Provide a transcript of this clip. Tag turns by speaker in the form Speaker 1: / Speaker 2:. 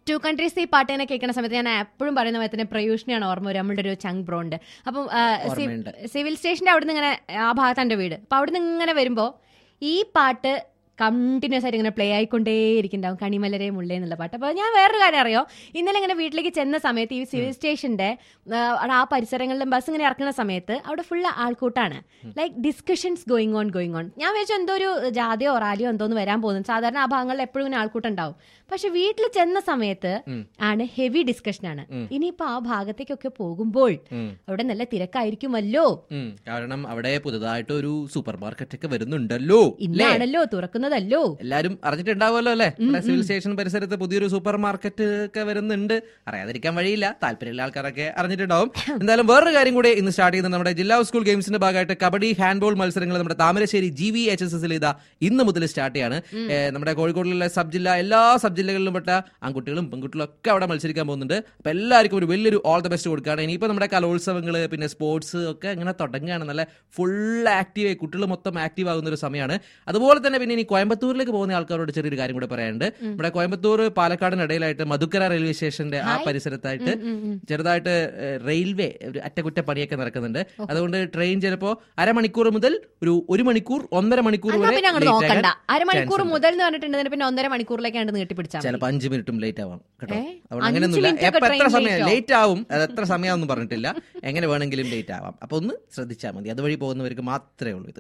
Speaker 1: Two countries ഈ പാട്ട് തന്നെ കേൾക്കുന്ന സമയത്ത് ഞാൻ എപ്പോഴും പറയുന്ന പോലെ തന്നെ പ്രയൂഷിനെയാണ് ഓർമ്മ വരും നമ്മളുടെ ഒരു ചങ് ബ്രോ ഉണ്ട് അപ്പം ആ, സി-
Speaker 2: ഓർമ്മയുണ്ട്.
Speaker 1: സിവിൽ സ്റ്റേഷന്റെ അവിടുന്ന് ഇങ്ങനെ ആ ഭാഗത്ത് എൻ്റെ വീട് അപ്പൊ അവിടുന്ന് ഇങ്ങനെ വരുമ്പോ ഈ പാട്ട് കണ്ടിന്യൂസ് ആയിട്ട് ഇങ്ങനെ പ്ലേ ആയിക്കൊണ്ടേയിരിക്കുന്നുണ്ടാവും കണിമലരെ മുള്ളേ എന്നുള്ള പാട്ട് അപ്പോൾ ഞാൻ വേറൊരു കാര്യം അറിയോ ഇന്നലെ ഇങ്ങനെ വീട്ടിലേക്ക് ചെന്ന സമയത്ത് ഈ സിവിൽ സ്റ്റേഷന്റെ ആ, അവിടെ ആ പരിസരങ്ങളിലും ബസ് ഇങ്ങനെ ഇറക്കുന്ന സമയത്ത് അവിടെ ഫുള്ള് ആൾക്കൂട്ടാണ് like discussions going on going on ഞാൻ വിചാരിച്ചു എന്തോ ഒരു ജാതിയോ റാലിയോ എന്തോന്ന് വരാൻ പോകുന്നു സാധാരണ ആ ഭാഗങ്ങളിൽ എപ്പോഴും ഇങ്ങനെ ആൾക്കൂട്ടം ഉണ്ടാവും പക്ഷെ വീട്ടിൽ ചെന്ന സമയത്ത് ആണ് ഹെവി ഡിസ്കഷൻ ആണ് ഇനിയിപ്പോ ആ ഭാഗത്തേക്കൊക്കെ പോകുമ്പോൾ അവിടെ നല്ല തിരക്കായിരിക്കുമല്ലോ
Speaker 2: ഉം. കാരണം അവിടെ പുതുതായിട്ട് ഒരു സൂപ്പർ മാർക്കറ്റ് ഒക്കെ വരുന്നുണ്ടല്ലോ അല്ലേ
Speaker 1: ഇന്നാണല്ലോ തുറക്കുന്നതല്ലോ
Speaker 2: എല്ലാരും അറിഞ്ഞിട്ടുണ്ടാവുമല്ലോ അല്ലേ നമ്മുടെ സിവിൽ സ്റ്റേഷൻ പരിസരത്ത് പുതിയൊരു സൂപ്പർ മാർക്കറ്റ് ഒക്കെ വരുന്നുണ്ട് അറിയാതിരിക്കാൻ വഴിയില്ല താല്പര്യമുള്ള ആൾക്കാരൊക്കെ അറിഞ്ഞിട്ടുണ്ടാവും എന്തായാലും വേറൊരു കാര്യം കൂടി ഇന്ന് സ്റ്റാർട്ട് ചെയ്യുന്നത് നമ്മുടെ ജില്ലാ സ്കൂൾ ഗെയിംസിന്റെ ഭാഗമായിട്ട് കബഡി ഹാൻഡ്ബോൾ മത്സരങ്ങൾ നമ്മുടെ Thamarassery G V H S എസിൽ ഇതാ ഇന്ന് മുതൽ സ്റ്റാർട്ട് ചെയ്യാണ് ഏ, നമ്മുടെ കോഴിക്കോടിലുള്ള സബ് ജില്ല എല്ലാ സബ് ജില്ലകളിലും പെട്ട ആൺകുട്ടികളും പെൺകുട്ടികളും ഒക്കെ അവിടെ മത്സരിക്കാൻ പോകുന്നുണ്ട് അപ്പൊ എല്ലാവർക്കും ഒരു വലിയൊരു ഓൾ ദ ബെസ്റ്റ് കൊടുക്കുകയാണ് ഇനിയിപ്പോ നമ്മുടെ കലോത്സവങ്ങൾ പിന്നെ സ്പോർട്സ് ഒക്കെ ഇങ്ങനെ തുടങ്ങുകയാണ് നല്ല ഫുൾ ആക്റ്റീവ് ആയി കുട്ടികൾ മൊത്തം ആക്റ്റീവ് ആകുന്ന ഒരു സമയമാണ് അതുപോലെ തന്നെ പിന്നെ ഇനി കോയമ്പത്തൂരിലേക്ക് പോകുന്ന ആൾക്കാരോട് ചെറിയൊരു കാര്യം കൂടെ പറയാനുണ്ട് നമ്മുടെ കോയമ്പത്തൂർ പാലക്കാടിനിടയിലായിട്ട് മധുക്കര റെയിൽവേ സ്റ്റേഷന്റെ ആ പരിസരത്തായിട്ട് ചെറുതായിട്ട് ഏഹ്, റെയിൽവേ ഒരു അറ്റകുറ്റപ്പണിയൊക്കെ നടക്കുന്നുണ്ട് അതുകൊണ്ട് ട്രെയിൻ ചിലപ്പോ അരമണിക്കൂർ മുതൽ ഒരു ഒരു മണിക്കൂർ ഒന്നര മണിക്കൂർ
Speaker 1: എന്നാ
Speaker 2: വരെ
Speaker 1: പിന്നെ അങ്ങോട്ട്
Speaker 2: late
Speaker 1: നോക്കണ്ട
Speaker 2: ആകാൻ
Speaker 1: അരമണിക്കൂർ
Speaker 2: chance ഉണ്ട്.
Speaker 1: മുതൽ എന്ന് പറഞ്ഞിട്ടുണ്ടെങ്കിൽ പിന്നെ ഒന്നര മണിക്കൂറിലേക്കാണ്ട് നീട്ടിപ്പിടിച്ചാൽ മതി.
Speaker 2: ചിലപ്പോ അഞ്ച് മിനിറ്റും ലേറ്റ് ആവാം കേട്ടോ
Speaker 1: ഏ?
Speaker 2: അതുകൊണ്ട്
Speaker 1: അഞ്ച്
Speaker 2: അങ്ങനെയൊന്നുമില്ല
Speaker 1: minute ഒക്കെ
Speaker 2: എപ്പോ എത്ര
Speaker 1: train
Speaker 2: സമയം
Speaker 1: late ആവും?
Speaker 2: ലേറ്റ് ആവും അത് എത്ര സമയമാണെന്ന് പറഞ്ഞിട്ടില്ല എങ്ങനെ വേണമെങ്കിലും ലേറ്റ് ആവാം അപ്പൊ ഒന്ന് ശ്രദ്ധിച്ചാൽ മതി അതുവഴി പോകുന്നവർക്ക് മാത്രമേ ഉള്ളൂ ഇത്